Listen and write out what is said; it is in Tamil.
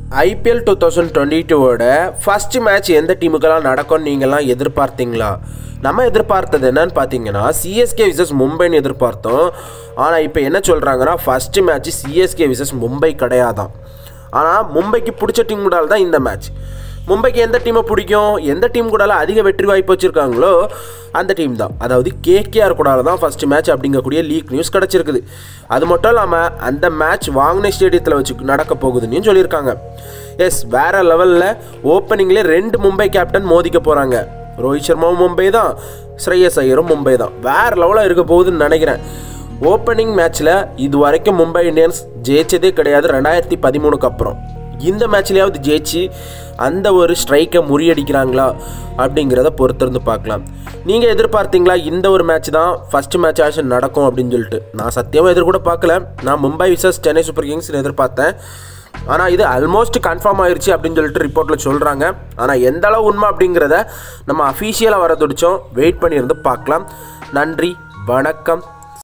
ஐபிஎல் டூ தௌசண்ட் டுவெண்ட்டி டூவோட ஃபஸ்ட்டு மேட்ச் எந்த டீமுக்கெல்லாம் நடக்கும்னு நீங்கள்லாம் எதிர்பார்த்தீங்களா நம்ம எதிர்பார்த்தது என்னன்னு பார்த்தீங்கன்னா சிஎஸ்கே விசஸ் மும்பைன்னு எதிர்பார்த்தோம் ஆனால் இப்போ என்ன சொல்கிறாங்கன்னா first match CSK versus Mumbai கிடையாதான் ஆனால் மும்பைக்கு பிடிச்ச டீம் கூட தான் இந்த மேட்ச் மும்பைக்கு எந்த டீமை பிடிக்கும் எந்த டீம் கூட அதிக வெற்றி வாய்ப்பு வச்சுருக்காங்களோ அந்த டீம் தான் அதாவது கேகேஆர் கூட தான் ஃபஸ்ட்டு மேட்ச் அப்படிங்கக்கூடிய லீக் நியூஸ் கிடச்சிருக்குது அது மட்டும் இல்லாமல் அந்த மேட்ச் வாங்கின ஸ்டேடியத்தில் வச்சு நடக்க போகுதுன்னு சொல்லியிருக்காங்க எஸ் வேற லெவலில் ஓப்பனிங்லேயே ரெண்டு மும்பை கேப்டன் மோதிக்க போகிறாங்க ரோஹித் சர்மாவும் மும்பை தான் ஸ்ரேயஸ் ஐயரும் மும்பை தான் வேற லெவலாக இருக்க போகுதுன்னு நினைக்கிறேன் ஓப்பனிங் மேட்ச்சில் இது வரைக்கும் மும்பை இந்தியன்ஸ் ஜெயிச்சதே கிடையாது ரெண்டாயிரத்தி பதிமூணுக்கு அப்புறம் இந்த மேட்ச்லேயாவது ஜெயிச்சு அந்த ஒரு ஸ்ட்ரைக்கை முறியடிக்கிறாங்களா அப்படிங்கிறத பொறுத்திருந்து பார்க்கலாம் நீங்கள் எதிர்பார்த்தீங்களா இந்த ஒரு மேட்ச் தான் ஃபஸ்ட்டு மேட்ச் ஆச்சு நடக்கும் அப்படின்னு சொல்லிட்டு நான் சத்தியமாக எதிர்கூட பார்க்கல நான் மும்பை விசஸ் சென்னை சூப்பர் கிங்ஸ்னு எதிர்பார்த்தேன் ஆனால் இது ஆல்மோஸ்ட் கன்ஃபார்ம் ஆயிருச்சு அப்படின்னு சொல்லிட்டு ரிப்போர்ட்டில் சொல்கிறாங்க ஆனால் எந்த அளவு உண்மை அப்படிங்கிறத நம்ம அஃபீஷியலாக வர துடிச்சோம் வெயிட் பண்ணியிருந்து பார்க்கலாம் நன்றி வணக்கம்